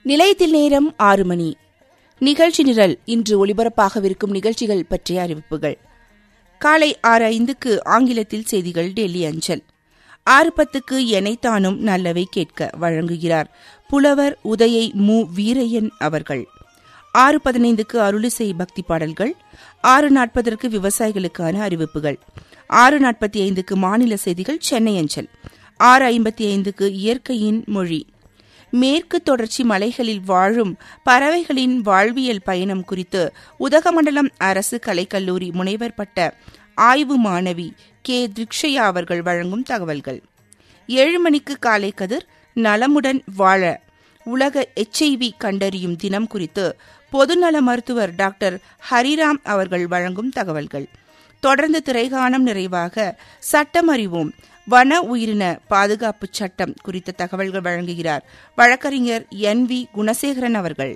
நிலையத்தில் நேரம் ஆறு மணி நிகழ்ச்சி நிரல் இன்று ஒலிபரப்பாகவிருக்கும் நிகழ்ச்சிகள் பற்றிய அறிவிப்புகள் காலை ஆறு ஐந்துக்கு ஆங்கிலத்தில் செய்திகள் டெல்லி அஞ்சல் ஆறு பத்துக்கு எனைத்தானும் நல்லவை கேட்க வழங்குகிறார் புலவர் உதயை மு வீரையன் அவர்கள் ஆறு பதினைந்துக்கு அருளிசை பக்தி பாடல்கள் ஆறு நாற்பதற்கு விவசாயிகளுக்கான அறிவிப்புகள் ஆறு நாற்பத்தி ஐந்துக்கு மாநில செய்திகள் சென்னை அஞ்சல் ஆறு ஐம்பத்தி ஐந்துக்கு இயற்கையின் மொழி மேற்கு தொடர்ச்சி மலைகளில் வாழும் பறவைகளின் வாழ்வியல் பயணம் குறித்து உதகமண்டலம் அரசு கலைக்கல்லூரி முனைவர் பட்ட ஆய்வு மாணவி கே திக்ஷயா அவர்கள் வழங்கும் தகவல்கள் ஏழு மணிக்கு காலை கதிர் நலமுடன் வாழ உலக எச்ஐவி கண்டறியும் தினம் குறித்து பொதுநல மருத்துவர் டாக்டர் ஹரிராம் அவர்கள் வழங்கும் தகவல்கள் தொடர்ந்து திரைகாணம் நிறைவாக சட்டம் அறிவோம் வன உயிரின பாதுகாப்பு சட்டம் குறித்த தகவல்கள் வழங்குகிறார் வழக்கறிஞர் என் வி குணசேகரன் அவர்கள்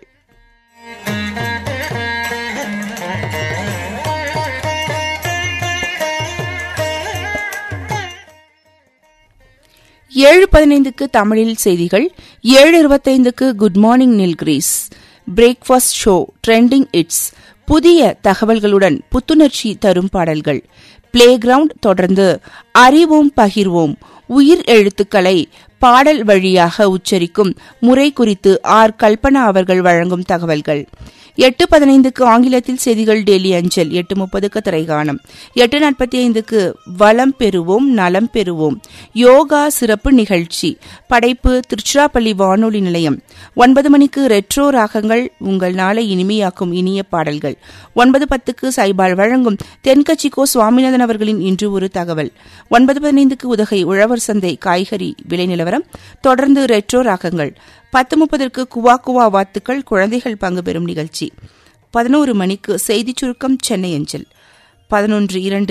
ஏழு பதினைந்துக்கு தமிழில் செய்திகள் ஏழு இருபத்தைந்துக்கு good morning Nilgiris breakfast show trending it's புதிய தகவல்களுடன் புத்துணர்ச்சி தரும் பாடல்கள் பிளே கிரவுண்ட் தொடர்ந்து அறிவோம் பகிர்வோம் உயிர் எழுத்துக்களை பாடல் வழியாக உச்சரிக்கும் முறை குறித்து ஆர் கல்பனா அவர்கள் வழங்கும் தகவல்கள் எட்டு பதினைந்துக்கு ஆங்கிலத்தில் செய்திகள் டெல்லி அஞ்சல் எட்டு முப்பதுக்கு திரைகாணம் எட்டு நாற்பத்தி ஐந்துக்கு வளம் பெறுவோம் நலம் பெறுவோம் யோகா சிறப்பு நிகழ்ச்சி படைப்பு திருச்சிராப்பள்ளி வானொலி நிலையம் ஒன்பது மணிக்கு ரெட்ரோ ராகங்கள் உங்கள் நாளை இனிமையாக்கும் இனிய பாடல்கள் ஒன்பது பத்துக்கு சைபால் வழங்கும் தென்கட்சிக்கோ சுவாமிநாதன் அவர்களின் இன்று ஒரு தகவல் ஒன்பது பதினைந்துக்கு உதகை உழவர் சந்தை காய்கறி விலை நிலவரம் தொடர்ந்து ரெட்ரோ ராகங்கள் பத்து முப்பதற்கு குவா குவா வாத்துக்கள் குழந்தைகள் பங்கு பெறும் நிகழ்ச்சி பதினோரு மணிக்கு செய்திச் சுருக்கம் சென்னை அஞ்சல் பதினொன்று இரண்டு